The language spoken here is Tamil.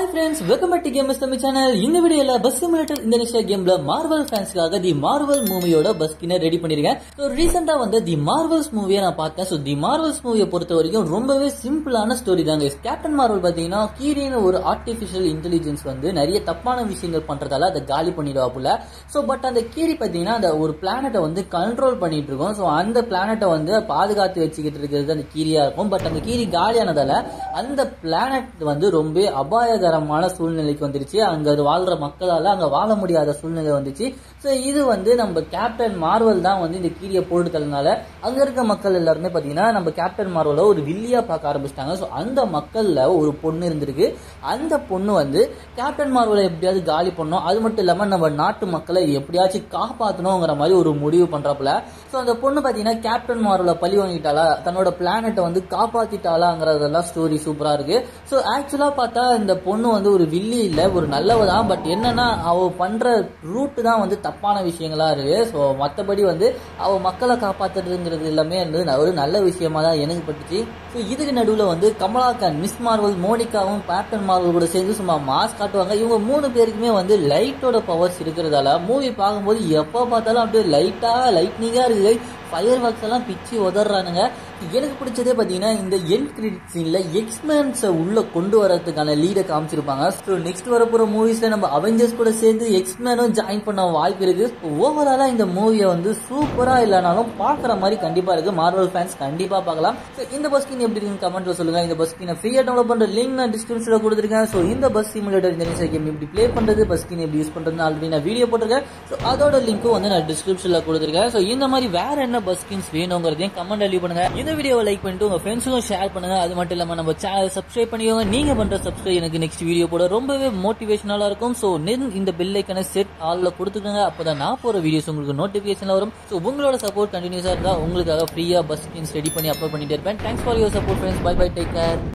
friends welcome back to games Tamil channel இந்த வீடியோல பஸ் சிமுலேட்டர் இந்தோனேஷியா கேம்ல மார்வல் ஃபேன்ஸ்க்காக தி மார்வல் மூவியோட பஸ் ஸ்கின்னை ரெடி பண்ணிருக்கேன் ஸோ ரீசெண்டா வந்து தி மார்வல்ஸ் மூவியை நான் பார்த்தேன் ஸோ தி மார்வல்ஸ் மூவியை பொறுத்த வரைக்கும் ரொம்பவே சிம்பிளான ஸ்டோரி தாங்க கேப்டன் மார்வல் பாத்தீங்கன்னா கீரின்னு ஒரு ஆர்டிபிஷியல் இன்டெலிஜென்ஸ் வந்து நிறைய தப்பான விஷயங்கள் பண்றதால அதை காலி பண்ணிடுவாப்புல ஸோ பட் அந்த கீரி பாத்தீங்கன்னா அந்த ஒரு பிளானட்டை வந்து கண்ட்ரோல் பண்ணிட்டு இருக்கோம் ஸோ அந்த பிளானட்டை வந்து பாதுகாத்து வச்சுக்கிட்டு இருக்கிறது அந்த கீரியா இருக்கும் பட் அந்த கீரி காலியானதால அந்த பிளானட் வந்து ரொம்ப அபாயகரமான சூழ்நிலைக்கு வந்துருச்சு அங்க அது வாழ்ற மக்களால அங்க வாழ முடியாத சூழ்நிலை வந்துச்சு ஸோ இது வந்து நம்ம கேப்டன் மார்வல் தான் வந்து இந்த கீரியை போட்டுதல்னால அங்க இருக்க மக்கள் எல்லாருமே பாத்தீங்கன்னா நம்ம கேப்டன் மார்வலை ஒரு வில்லியா பார்க்க ஆரம்பிச்சிட்டாங்க ஸோ அந்த மக்கள்ல ஒரு பொண்ணு இருந்திருக்கு அந்த பொண்ணு வந்து கேப்டன் மார்வலை எப்படியாவது காலி பண்ணணும் அது மட்டும் இல்லாம நம்ம நாட்டு மக்களை எப்படியாச்சும் காப்பாற்றணுங்கிற மாதிரி ஒரு முடிவு பண்றாப்புல ஸோ அந்த பொண்ணு பாத்தீங்கன்னா கேப்டன் மார்வலை பழி வாங்கிட்டாளா தன்னோட பிளானட்டை வந்து காப்பாத்திட்டாளாங்கிறதெல்லாம் ஸ்டோரி சூப்பரா இருக்கு ஸோ ஆக்சுவலா பார்த்தா இந்த பொண்ணு வந்து ஒரு வில்லி இல்ல ஒரு நல்லவ தான் பட் என்னன்னா அவ பண்ற ரூட் தான் வந்து தப்பான விஷயங்களா இருக்கு ஸோ மற்றபடி வந்து அவ மக்களை காப்பாத்துறதுங்கிறது எல்லாமே வந்து ஒரு நல்ல விஷயமா தான் எனக்கு பட்டுச்சு ஸோ இதுக்கு நடுவில் வந்து கமலாக்கான் மிஸ் மார்வல் மோனிகாவும் கேப்டன் மார்வல் கூட சேர்ந்து சும்மா மாஸ் காட்டுவாங்க இவங்க மூணு பேருக்குமே வந்து லைட்டோட பவர்ஸ் இருக்கிறதால மூவி பார்க்கும்போது எப்போ பார்த்தாலும் அப்படியே லைட்டா லைட்னிங்கா இருக்குது ஃபயர் ஒர்க்ஸ் எல்லாம் பிச்சு உதறானுங்க எனக்கு பிடிச்சதே பார்த்தீங்கன்னா இந்த என் கிரெடிட் சீன்ல எக்ஸ்மேன்ஸை உள்ள கொண்டு வரதுக்கான லீடை காமிச்சிருப்பாங்க ஸோ நெக்ஸ்ட் வரப்போற மூவிஸ்ல நம்ம அவெஞ்சர்ஸ் கூட சேர்ந்து எக்ஸ்மேனும் ஜாயின் பண்ண வாய்ப்பு இருக்கு ஓவராலா இந்த மூவியை வந்து சூப்பரா இல்லைனாலும் பார்க்குற மாதிரி கண்டிப்பா இருக்கு மார்வல் ஃபேன்ஸ் கண்டிப்பா பார்க்கலாம் ஸோ இந்த பஸ் ஸ்கின் எப்படி இருக்குன்னு கமெண்ட்ல சொல்லுங்க இந்த பஸ் ஸ்கினை ஃப்ரீயா டவுன்லோட் பண்ற லிங்க் நான் டிஸ்கிரிப்ஷன்ல கொடுத்துருக்கேன் ஸோ இந்த பஸ் சிமுலேட்டர் இந்த கேம் எப்படி ப்ளே பண்றது பஸ் ஸ்கின் எப்படி யூஸ் பண்றதுன்னு ஆல்ரெடி நான் வீடியோ போட்டிருக்கேன் ஸோ அதோட லிங்க்கும் வந்து நான் டிஸ்கிரிப்ஷன்ல கொடுத்துருக்கேன் ஸோ இந்த மாதிரி வேற என்ன பஸ் ஸ்கின்ஸ் வேணுங்கிறதையும் கமெண்ட் லீவ் பண்ணுங்க இந்த வீடியோவை லைக் பண்ணிட்டு உங்க ஃப்ரெண்ட்ஸுக்கும் ஷேர் பண்ணுங்க அது மட்டும் இல்லாம நம்ம சேனல் சப்ஸ்கிரைப் பண்ணிக்கோங்க நீங்க பண்ற சப்ஸ்கிரைப் எனக்கு நெக்ஸ்ட் வீடியோ போட ரொம்பவே மோட்டிவேஷனலா இருக்கும் ஸோ இந்த பெல் ஐக்கனை செட் ஆல்ல கொடுத்துக்கோங்க அப்பதான் நான் போற வீடியோஸ் உங்களுக்கு நோட்டிபிகேஷன்ல வரும் ஸோ உங்களோட சப்போர்ட் கண்டினியூஸா இருந்தா உங்களுக்காக ஃப்ரீயா பஸ் ஸ்கின்ஸ் ரெடி பண்ணி அப்லோட் பண்ணிட்டே இருப்பேன் thanks for your support friends bye bye take care